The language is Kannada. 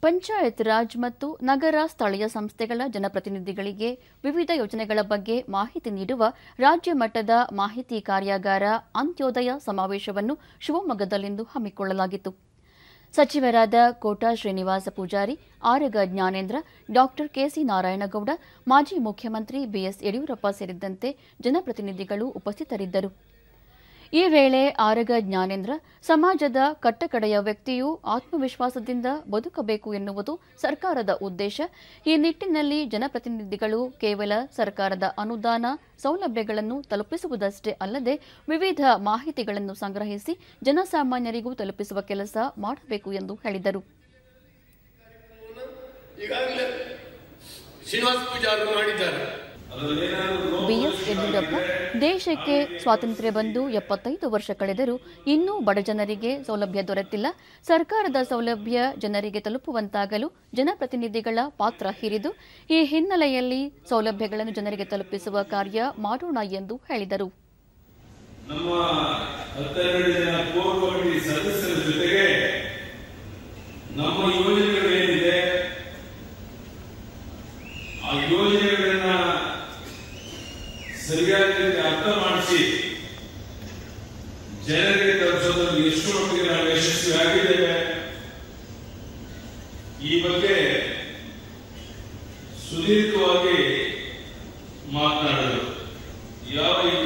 ಪಂಚಾಯತ್ ರಾಜ್ ಮತ್ತು ನಗರ ಸ್ಥಳೀಯ ಸಂಸ್ಥೆಗಳ ಜನಪ್ರತಿನಿಧಿಗಳಿಗೆ ವಿವಿಧ ಯೋಜನೆಗಳ ಬಗ್ಗೆ ಮಾಹಿತಿ ನೀಡುವ ರಾಜ್ಯ ಮಟ್ಟದ ಮಾಹಿತಿ ಕಾರ್ಯಾಗಾರ ಅಂತ್ಯೋದಯ ಸಮಾವೇಶವನ್ನು ಶಿವಮೊಗ್ಗದಲ್ಲಿಂದು ಹಮ್ಮಿಕೊಳ್ಳಲಾಗಿತ್ತು ಸಚಿವರಾದ ಕೋಟಾ ಶ್ರೀನಿವಾಸ ಪೂಜಾರಿ ಆರಗ ಜ್ಞಾನೇಂದ್ರ ಡಾಕ್ಟರ್ ಕೆಸಿ ನಾರಾಯಣಗೌಡ ಮಾಜಿ ಮುಖ್ಯಮಂತ್ರಿ ಬಿಎಸ್ ಯಡಿಯೂರಪ್ಪ ಸೇರಿದಂತೆ ಜನಪ್ರತಿನಿಧಿಗಳು ಉಪಸ್ಥಿತರಿದ್ದರು ಈ ವೇಳೆ ಆರಗ ಜ್ಞಾನೇಂದ್ರ ಸಮಾಜದ ಕಟ್ಟಕಡೆಯ ವ್ಯಕ್ತಿಯು ಆತ್ಮವಿಶ್ವಾಸದಿಂದ ಬದುಕಬೇಕು ಎನ್ನುವುದು ಸರ್ಕಾರದ ಉದ್ದೇಶ ಈ ನಿಟ್ಟಿನಲ್ಲಿ ಜನಪ್ರತಿನಿಧಿಗಳು ಕೇವಲ ಸರ್ಕಾರದ ಅನುದಾನ ಸೌಲಭ್ಯಗಳನ್ನು ತಲುಪಿಸುವುದಷ್ಟೇ ಅಲ್ಲದೆ ವಿವಿಧ ಮಾಹಿತಿಗಳನ್ನು ಸಂಗ್ರಹಿಸಿ ಜನಸಾಮಾನ್ಯರಿಗೂ ತಲುಪಿಸುವ ಕೆಲಸ ಮಾಡಬೇಕು ಎಂದು ಹೇಳಿದರು ಈಗಾಗಲೇ ಶ್ರೀನಿವಾಸ ಪೂಜಾರು ಮಾಡಿದ್ದಾರೆ ಬಿಎಸ್ ಯಡಿಯೂರಪ್ಪ ದೇಶಕ್ಕೆ ಸ್ವಾತಂತ್ರ್ಯ ಬಂದು ಎಪ್ಪತ್ತೈದು ವರ್ಷ ಕಳೆದರೂ ಇನ್ನೂ ಬಡಜನರಿಗೆ ಸೌಲಭ್ಯ ದೊರೆತಿಲ್ಲ ಸರ್ಕಾರದ ಸೌಲಭ್ಯ ಜನರಿಗೆ ತಲುಪುವಂತಾಗಲು ಜನಪ್ರತಿನಿಧಿಗಳ ಪಾತ್ರ ಹಿರಿದು ಈ ಹಿನ್ನೆಲೆಯಲ್ಲಿ ಸೌಲಭ್ಯಗಳನ್ನು ಜನರಿಗೆ ತಲುಪಿಸುವ ಕಾರ್ಯ ಮಾಡೋಣ ಎಂದು ಹೇಳಿದರು ನಮ್ಮ ಹತ್ತೆರಡು ಜನ ಕೋರ್ ಕಮಿಟಿ ಸದಸ್ಯರ ಜೊತೆಗೆ ನಮ್ಮ ಯೋಜನೆಗಳೇನಿದೆ ಆ ಯೋಜನೆಗಳನ್ನ ಸರಿಯಾದ ರೀತಿ ಅರ್ಥ ಮಾಡಿಸಿ ಜನರಿಗೆ ತಲುಪಿಸೋದ್ರಲ್ಲಿ ಎಷ್ಟು ಮಟ್ಟಿಗೆ ನಾವು ಯಶಸ್ವಿ ಆಗಿದ್ದೇವೆ ಈ ಬಗ್ಗೆ ಸುದೀರ್ಘವಾಗಿ ಮಾತನಾಡಲು ಯಾವ ಈ